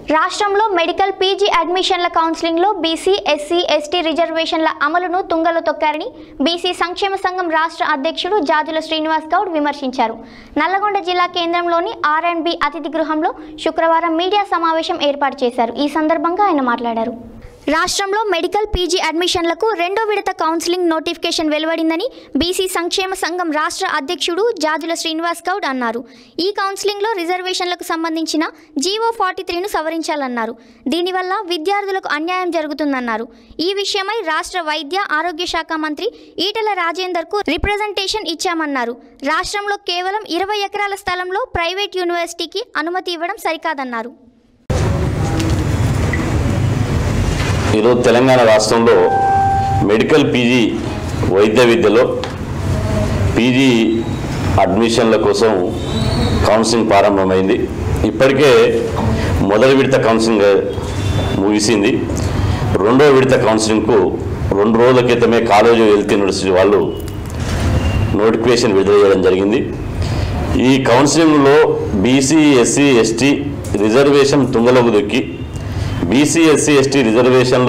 రాష్ట్రంలో medical PG అడ్మిషన్ల కౌన్సిలింగ్లో BC SC ST రిజర్వేషన్ల అమలును తుంగలో తొక్కారని బీసీ సంక్షేమ సంఘం రాష్ట్ర అధ్యక్షుడు జాజుల శ్రీనివాస్ గౌడ్ విమర్శించారు నల్లగొండ జిల్లా కేంద్రంలోని ఆర్ అండ్ బి అతిథి గృహంలో శుక్రవారం మీడియా సమావేశం ఏర్పాటు చేశారు ఈ సందర్భంగా ఆయన మాట్లాడారు రాష్ట్రంలో మెడికల్ పీజీ అడ్మిషన్లకు రెండో విడత కౌన్సిలింగ్ నోటిఫికేషన్ వెలువడిందని బీసీ సంక్షేమ సంఘం రాష్ట్ర అధ్యక్షుడు జాజుల శ్రీనివాస్ గౌడ్ అన్నారు ఈ కౌన్సిలింగ్లో రిజర్వేషన్లకు సంబంధించిన జీవో ఫార్టీ త్రీను సవరించాలన్నారు దీనివల్ల విద్యార్థులకు అన్యాయం జరుగుతుందన్నారు ఈ విషయమై రాష్ట్ర వైద్య ఆరోగ్య శాఖ మంత్రి ఈటెల రాజేందర్కు రిప్రజెంటేషన్ ఇచ్చామన్నారు రాష్ట్రంలో కేవలం ఇరవై ఎకరాల స్థలంలో ప్రైవేట్ యూనివర్సిటీకి అనుమతి ఇవ్వడం సరికాదన్నారు ఈరోజు తెలంగాణ రాష్ట్రంలో మెడికల్ పీజీ వైద్య విద్యలో పీజీ అడ్మిషన్ల కోసం కౌన్సిలింగ్ ప్రారంభమైంది ఇప్పటికే మొదటి విడత కౌన్సిలింగ్ ముగిసింది రెండో విడత కౌన్సిలింగ్కు రెండు రోజుల క్రితమే కాలేజీ హెల్త్ యూనివర్సిటీ వాళ్ళు నోటిఫికేషన్ విడుదల చేయడం జరిగింది ఈ కౌన్సిలింగ్లో బీసీ ఎస్సీ ఎస్టీ రిజర్వేషన్ తుంగలోకి దొక్కి బీసీ ఎస్సీ ఎస్టీ రిజర్వేషన్లు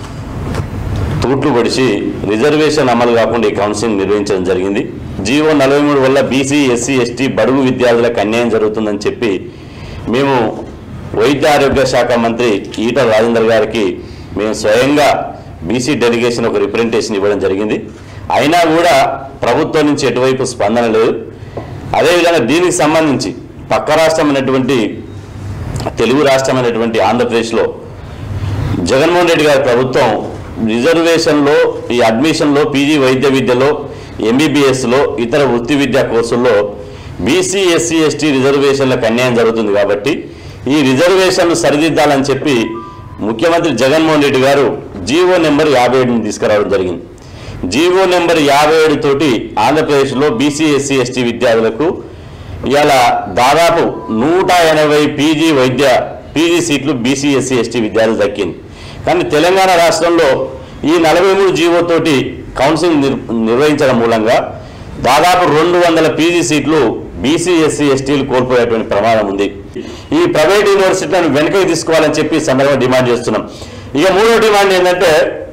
తూట్లు పడిచి రిజర్వేషన్ అమలు కాకుండా ఈ కౌన్సిలింగ్ నిర్వహించడం జరిగింది జీవో నలభై మూడు వల్ల బీసీ ఎస్సీ ఎస్టీ బడుగు విద్యార్థులకు అన్యాయం జరుగుతుందని చెప్పి మేము వైద్య ఆరోగ్య శాఖ మంత్రి ఈటల రాజేందర్ గారికి మేము స్వయంగా బీసీ డెలిగేషన్ ఒక రిప్రజెంటేషన్ ఇవ్వడం జరిగింది అయినా కూడా ప్రభుత్వం నుంచి ఎటువైపు స్పందన లేదు అదేవిధంగా దీనికి సంబంధించి పక్క రాష్ట్రమైనటువంటి తెలుగు రాష్ట్రమైనటువంటి ఆంధ్రప్రదేశ్లో జగన్మోహన్ రెడ్డి గారి ప్రభుత్వం రిజర్వేషన్లో ఈ అడ్మిషన్లో పీజీ వైద్య విద్యలో ఎంబీబీఎస్లో ఇతర వృత్తి విద్యా కోర్సుల్లో బీసీ ఎస్సీ ఎస్టీ రిజర్వేషన్లకు అన్యాయం జరుగుతుంది కాబట్టి ఈ రిజర్వేషన్లు సరిదిద్దాలని చెప్పి ముఖ్యమంత్రి జగన్మోహన్ రెడ్డి గారు జీవో నెంబర్ యాభై ఏడుని తీసుకురావడం జరిగింది జీవో నెంబర్ యాభై ఏడు తోటి ఆంధ్రప్రదేశ్లో బీసీ ఎస్సీ ఎస్టీ విద్యార్థులకు ఇవాళ దాదాపు నూట ఎనభై పీజీ వైద్య పీజీ సీట్లు బీసీ ఎస్సీ ఎస్టీ విద్యార్థులు దక్కింది కానీ తెలంగాణ రాష్ట్రంలో ఈ నలభై మూడు జీవో తోటి కౌన్సిలింగ్ నిర్ నిర్వహించడం మూలంగా దాదాపు రెండు వందల పీజీ సీట్లు బీసీ ఎస్సీ ఎస్టీలు కోల్పోయేటువంటి ప్రమాదం ఉంది ఈ ప్రైవేట్ యూనివర్సిటీలను వెనకకి తీసుకోవాలని చెప్పి ఈ సందర్భంగా డిమాండ్ చేస్తున్నాం ఇక మూడో డిమాండ్ ఏంటంటే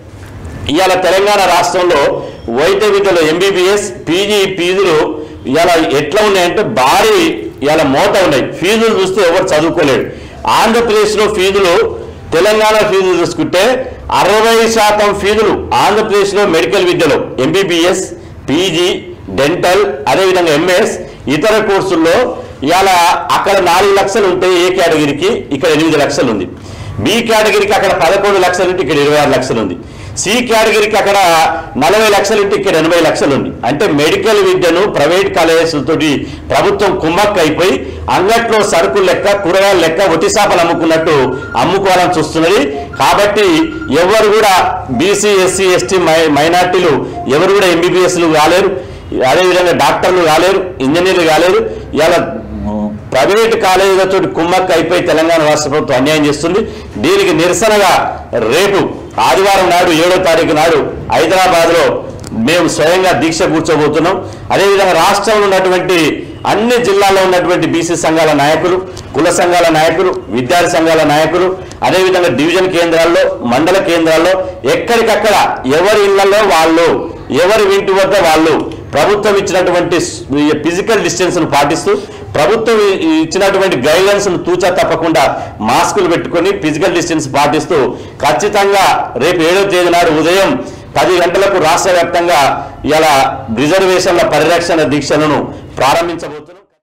ఇవాళ తెలంగాణ రాష్ట్రంలో వైద్య విద్యలో ఎంబీబీఎస్ పీజీ ఫీజులు ఇవాళ ఎట్లా ఉన్నాయంటే భారీ ఇవాళ మోత ఉన్నాయి ఫీజులు చూస్తే ఎవరు చదువుకోలేడు ఆంధ్రప్రదేశ్లో ఫీజులు తెలంగాణ ఫీజులు చూసుకుంటే అరవై శాతం ఫీజులు ఆంధ్రప్రదేశ్లో మెడికల్ విద్యలో ఎంబీబీఎస్ పీజీ డెంటల్ అదేవిధంగా ఎంఎస్ ఇతర కోర్సుల్లో ఇవాళ అక్కడ నాలుగు లక్షలు ఉంటాయి ఏ కేటగిరీకి ఇక్కడ ఎనిమిది లక్షలు ఉంది బి కేటగిరీకి అక్కడ పదకొండు లక్షలు ఉంటే ఇక్కడ ఇరవై ఆరు లక్షలు ఉంది సి కేటగిరీకి అక్కడ నలభై లక్షలు ఉంటే ఇక్కడ ఎనభై లక్షలు ఉంది అంటే మెడికల్ విద్యను ప్రైవేట్ కాలేజెస్లతోటి ప్రభుత్వం కుమ్మక్క అయిపోయి అంగట్లో సరుకులు లెక్క కూరగాయల లెక్క ఒట్టి చేపలు అమ్ముకున్నట్టు అమ్ముకోవాలని చూస్తున్నది కాబట్టి ఎవరు కూడా బీసీ ఎస్సీ ఎస్టీ మై మైనార్టీలు ఎవరు కూడా ఎంబీబీఎస్లు కాలేరు అదేవిధంగా డాక్టర్లు కాలేరు ఇంజనీర్లు కాలేరు ఇలా ప్రైవేట్ కాలేజీలతో కుమ్మక్క అయిపోయి తెలంగాణ రాష్ట్ర ప్రభుత్వం అన్యాయం చేస్తుంది దీనికి నిరసనగా రేపు ఆదివారం నాడు ఏడో తారీఖు నాడు హైదరాబాద్లో మేము స్వయంగా దీక్ష కూర్చోబోతున్నాం అదేవిధంగా రాష్ట్రంలో ఉన్నటువంటి అన్ని జిల్లాల్లో ఉన్నటువంటి బీసీ సంఘాల నాయకులు కుల సంఘాల నాయకులు విద్యార్థి సంఘాల నాయకులు అదేవిధంగా డివిజన్ కేంద్రాల్లో మండల కేంద్రాల్లో ఎక్కడికక్కడ ఎవరి ఇళ్లలో వాళ్ళు ఎవరి ఇంటి వద్ద వాళ్ళు ప్రభుత్వం ఇచ్చినటువంటి ఫిజికల్ డిస్టెన్స్ను పాటిస్తూ ప్రభుత్వం ఇ- ఇచ్చినటువంటి గైడ్లైన్స్ను తూచా తప్పకుండా మాస్కులు పెట్టుకొని ఫిజికల్ డిస్టెన్స్ పాటిస్తూ ఖచ్చితంగా రేపు ఏడో తేదీ నాడు ఉదయం పది గంటలకు రాష్ట్ర వ్యాప్తంగా ఇలా రిజర్వేషన్ల పరిరక్షణ దీక్షలను ప్రారంభించబోతున్నాం